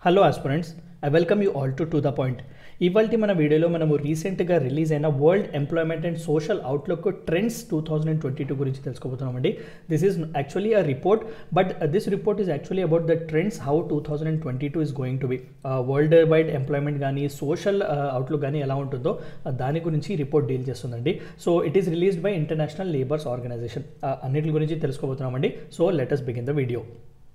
Hello aspirants I welcome you all to to the point ఇవాళ మన వీడియోలో మనము రీసెంట్గా రిలీజ్ అయిన world employment and social outlook trends two thousand and twenty two గురించి తెలుసుకోబోతున్నామండి this is actually a report but this report is actually about the trends how two thousand and twenty two is going to be world wide employment కానీ social outlook కానీ ఎలా ఉంటుందో uh, దాని గురించి ఈ report deal చేస్తుందండి so it is released by international labours organisation అన్నిటి గురించి తెలుసుకోబోతున్నామండి so let's begin the video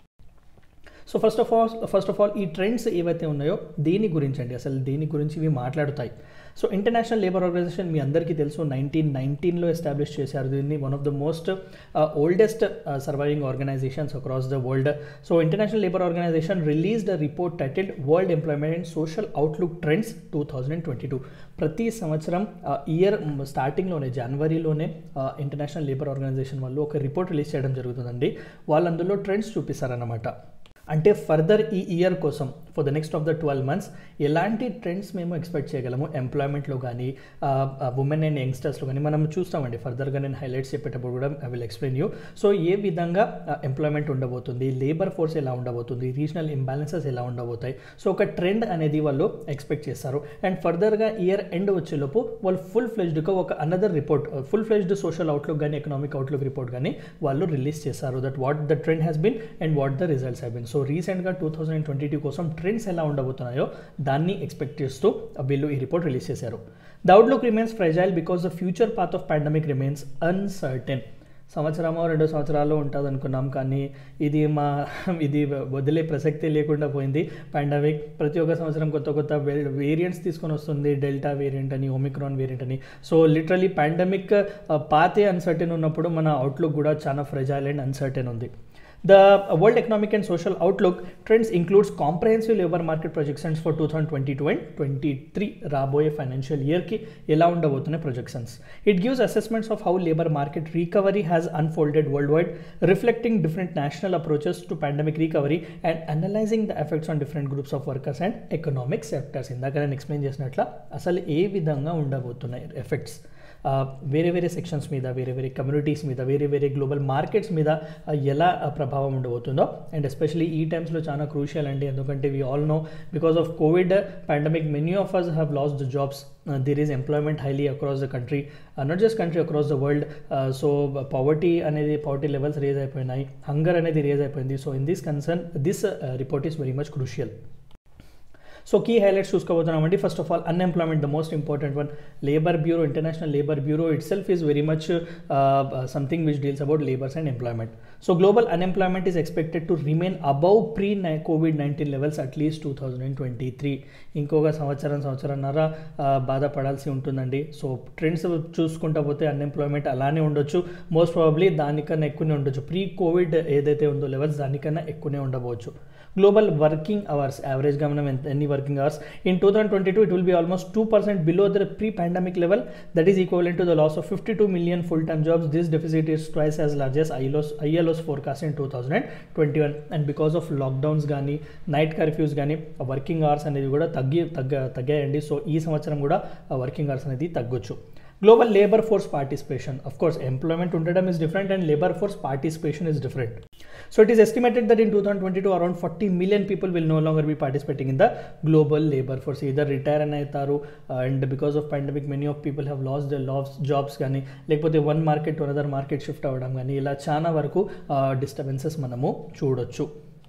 so first of all first of all ఈ ట్రెండ్స్ ఏవైతే ఉన్నాయో దీని గురించి అండి అసలు దీని గురించి ఇవి మాట్లాడుతాయి సో ఇంటర్నేషనల్ లేబర్ ఆర్గనైజేషన్ మీ అందరికీ తెలుసు నైన్టీన్ నైన్టీన్లో ఎస్టాబ్లిష్ చేశారు దీన్ని one of the most oldest surviving organisations across the world so international labour organisation released a report titled world employment and social outlook trends two thousand and twenty two ప్రతి సంవత్సరం year స్టార్టింగ్లోనే జనవరిలోనే international labour organisation వాళ్ళు ఒక report release చేయడం జరుగుతుందండి వాళ్ళు అందులో trends చూపిస్తారన్నమాట అంటే ఫర్దర్ ఈ ఇయర్ కోసం for the next of the twelve months ఎలాంటి ట్రెండ్స్ మేము ఎక్స్పెక్ట్ చేయగలము ఎంప్లాయ్మెంట్లో కానీ ఉమెన్ అండ్ యంగ్స్టర్స్లో కానీ మనం చూస్తామండి ఫర్దర్గా నేను హైలైట్స్ చెప్పేటప్పుడు కూడా I will explain you so ఏ విధంగా ఎంప్లాయ్మెంట్ ఉండబోతుంది లేబర్ ఫోర్స్ ఎలా ఉండబోతుంది రీజనల్ ఇంబ్యాలెన్సెస్ ఎలా ఉండబోతాయి సో ఒక ట్రెండ్ అనేది వాళ్ళు ఎక్స్పెక్ట్ చేస్తారు అండ్ ఫర్దర్గా ఇయర్ ఎండ్ వచ్చేలోపు వాళ్ళు ఫుల్ ఫ్లెజ్డ్గా ఒక another report full fledged social outlook కానీ ఎకనామిక్ అవుట్లుక్ రిపోర్ట్ కానీ వాళ్ళు రిలీజ్ చేస్తారు that what the trend has been and what the results have been so రీసెంట్గా టూ థౌసండ్ ట్వంటీ టూ కోసం ట్రెండ్స్ ఎలా ఉండబోతున్నాయో దాన్ని ఎక్స్పెక్ట్ చేస్తూ వీళ్ళు ఈ రిపోర్ట్ రిలీజ్ చేశారు the outlook remains fragile because the future path of pandemic remains uncertain సంవత్సరమో రెండు సంవత్సరాలు ఉంటుంది అనుకున్నాం కానీ ఇది మా ఇది వదిలే ప్రసక్తి లేకుండా పోయింది పాండమిక్ ప్రతి ఒక్క సంవత్సరం కొత్త కొత్త వేరియంట్స్ తీసుకొని వస్తుంది డెల్టా వేరియంట్ అని ఒమిక్రాన్ వేరియంట్ అని సో లిటరలీ పాండమిక్ పాతే అన్సర్టెన్ ఉన్నప్పుడు మన అవుట్లుక్ కూడా చాలా ఫ్రెజైల్ అండ్ అన్సర్టెన్ ఉంది The World Economic and Social Outlook trends includes comprehensive labor market projections for 2022 and 23 రాబోయే ఫైనాన్షియల్ ఇయర్కి ఎలా ఉండబోతున్నాయి projections it gives assessments of how labour market recovery has unfolded world wide reflecting different national approaches to pandemic recovery and analysing the effects on different groups of workers and economic sectors ఇందాక నేను explain చేసినట్ల అసలు ఏ విధంగా ఉండబోతున్నాయి effects వేరే వేరే sections మీద వేరే వేరే కమ్యూనిటీస్ మీద వేరే వేరే గ్లోబల్ మార్కెట్స్ మీద ఎలా ప్రభావం ఉండబోతుందో అండ్ ఎస్పెషలీ ఈ టైమ్స్లో చాలా క్రూషియల్ అండి ఎందుకంటే we all know because of covid pandemic many of us have lost the jobs there is employment highly across the country not just country across the world so poverty అనేది poverty levels raise అయిపోయినాయి hunger అనేది raise అయిపోయింది so in this concern this report is very much crucial so key highlights చూసుకోబోతున్నామండి first of all unemployment the most important one labour bureau international labour bureau it self is very much something which deals about labours and employment so global unemployment is expected to remain above pre నై covid nineteen levels at least two thousand and twenty three ఇంకొక సంవత్సరం సంవత్సరంన్నర బాధపడాల్సి ఉంటుందండి so trends చూసుకుంటా పోతే unemployment అలానే ఉండొచ్చు most probably దానికన్నా ఎక్కువనే ఉండొచ్చు ప్రీ కోవిడ్ ఏదైతే ఉందో లెవెల్స్ దానికన్నా ఎక్కువనే ఉండవచ్చు గ్లోబల్ వర్కింగ్ అవర్స్ యావరేజ్గా మనం ఎంత ఎన్ని working hours in two thousand twenty two it will be almost two percent below the pre pandemic level that is equal to the loss of fifty two million full time jobs this deficit is twice as large as ILO's ILO's forecast in two thousand and twenty one and because of lockdowns కానీ night curfews కానీ working hours అనేది కూడా తగ్గి తగ్గ తగ్గాయండి so ఈ సంవత్సరం కూడా working hours అనేది తగ్గొచ్చు global labour force participation of course employment ఉండడం is different and labour force participation is different so it is estimated that in two thousand twenty two around forty million people will no longer be participating in the global labour force either retire అని అవుతారు and because of pandemic many of people have lost the lost jobs కానీ లేకపోతే one market to another market shift అవ్వడం కానీ ఇలా చాలా వరకు disturbances మనము చూడొచ్చు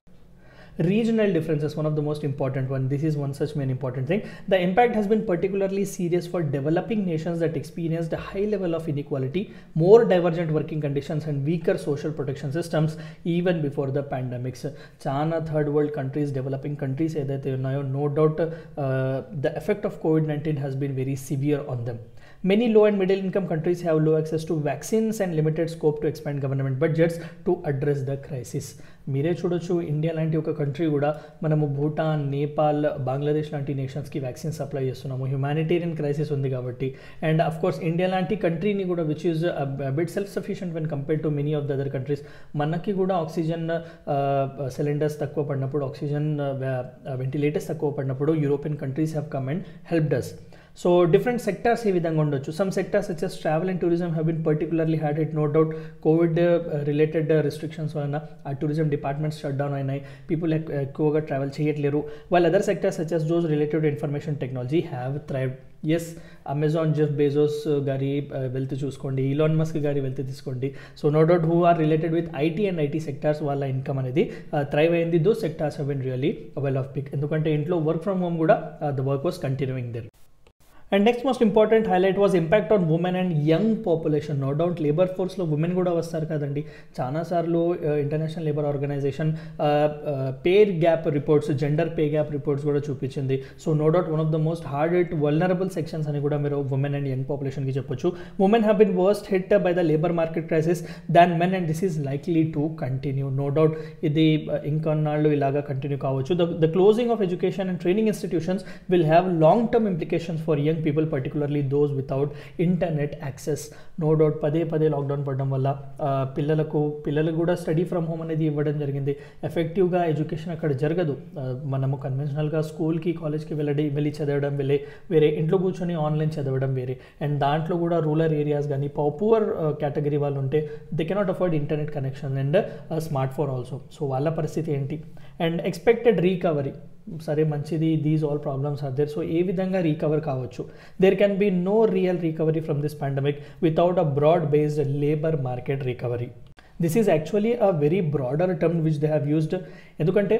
regional differences one of the most important one this is one such main important thing the impact has been particularly serious for developing nations that experienced a high level of inequality more divergent working conditions and weaker social protection systems even before the pandemics china third world countries developing countries ఏదైతే ఉన్నాయో no doubt uh, the effect of covid-19 has been very severe on them Many low and middle income countries have low access to vaccines and limited scope to expand government budgets to address the crisis. మీరే చూడొచ్చు India లాంటి ఒక country కూడా మనము భూటాన్ నేపాల్ బంగ్లాదేశ్ లాంటి నేషన్స్కి vaccine supply చేస్తున్నాము humanitarian crisis ఉంది కాబట్టి అండ్ అఫ్ కోర్స్ ఇండియా లాంటి కంట్రీని కూడా which is bit self sufficient when compare to many of the other countries మనకి కూడా ఆక్సిజన్ సిలిండర్స్ తక్కువ పడినప్పుడు ఆక్సిజన్ వెంటిలేటర్స్ తక్కువ పడినప్పుడు European countries have come and help does so different sectors ఈ విధంగా ఉండొచ్చు some sectors such as travel and tourism have been particularly had it no doubt covid related restrictions వలన ఆ టూరిజం డిపార్ట్మెంట్స్ షట్ డౌన్ అయినాయి people ఎక్కువగా travel చేయట్లేరు వాళ్ళ other sectors such as those related information technology have thrive yes Amazon Jeff Bezos గారి wealth చూసుకోండి Elon Musk గారి wealth తీసుకోండి so no doubt who are related with IT and IT sectors వాళ్ళ income అనేది thrive అయింది though sectors have been really well off pick ఎందుకంటే ఇంట్లో work from home కూడా the work was continuing there and next most important highlight was impact on women and young population no doubt labour ఫోర్స్లో women కూడా వస్తారు కదండి చాలాసార్లు international labour organisation pay gap reports gender pay gap reports కూడా చూపించింది so no doubt one of the most hard hit vulnerable sections అని కూడా మీరు ఉమెన్ అండ్ యంగ్ పాపులేషన్కి చెప్పొచ్చు women have been worst hit by the labour market crisis than men and this is likely to continue no doubt ఇది ఇంకొన్నాళ్ళు ఇలాగా continue కావచ్చు the the closing of education and training institutions will have long term implications for young people particularly those without internet access no doubt పదే పదే lockdown పడడం వల్ల పిల్లలకు పిల్లలకు కూడా స్టడీ ఫ్రమ్ హోమ్ అనేది ఇవ్వడం జరిగింది ఎఫెక్టివ్గా ఎడ్యుకేషన్ అక్కడ జరగదు మనము కన్వెన్షనల్గా స్కూల్కి కాలేజ్కి వెళ్ళడి వెళ్ళి చదవడం వెళ్ళే వేరే ఇంట్లో కూర్చొని ఆన్లైన్ చదవడం వేరే అండ్ దాంట్లో కూడా రూరల్ ఏరియాస్ కానీ పూర్ కేటగిరీ వాళ్ళు ఉంటే they cannot afford internet connection and smart phone also so వాళ్ళ పరిస్థితి ఏంటి అండ్ ఎక్స్పెక్టెడ్ రీకవరీ సరే మంచిది these all problems are there so ఏ విధంగా రీకవర్ కావచ్చు there can be no real recovery from this pandemic without a broad based labour market recovery this is actually a very broader term which they have used ఎందుకంటే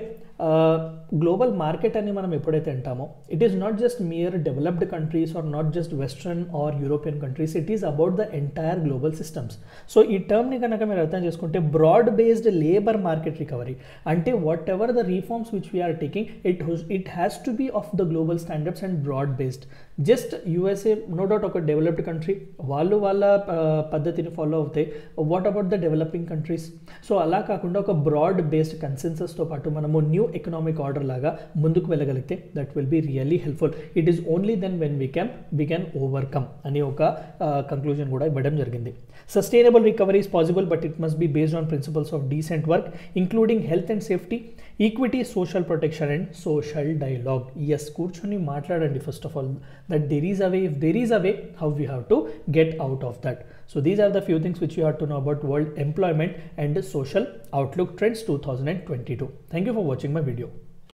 global market అని మనం ఎప్పుడైతే అంటామో it is not just mere developed countries or not just western or European countries it is about the entire global systems so ఈ టర్మ్ని కనుక మీరు అర్థం చేసుకుంటే broad based labour market recovery అంటే whatever the reforms which we are taking it it has to be of the global standards and broad based just USA no doubt ఒక developed country వాళ్ళు వాళ్ళ పద్ధతిని ఫాలో అవుతాయి what about the developing countries so అలా కాకుండా ఒక broad based కన్సెన్సస్తో పాటు మనము న్యూ ఎకనామిక్ ఆర్డర్ లాగా ముందుకు వెళ్ళగలిగితే that will be really helpful it is only then when we can we can overcome అని ఒక కంక్లూజన్ కూడా ఇవ్వడం జరిగింది sustainable recovery is possible but it must be based on principles of decent work including health and safety equity social protection and social dialogue yes కూర్చొని మాట్లాడండి first of all that there is a way if there is a way how we have to get out of that So these are the few things which you have to know about world employment and social outlook trends 2022. Thank you for watching my video.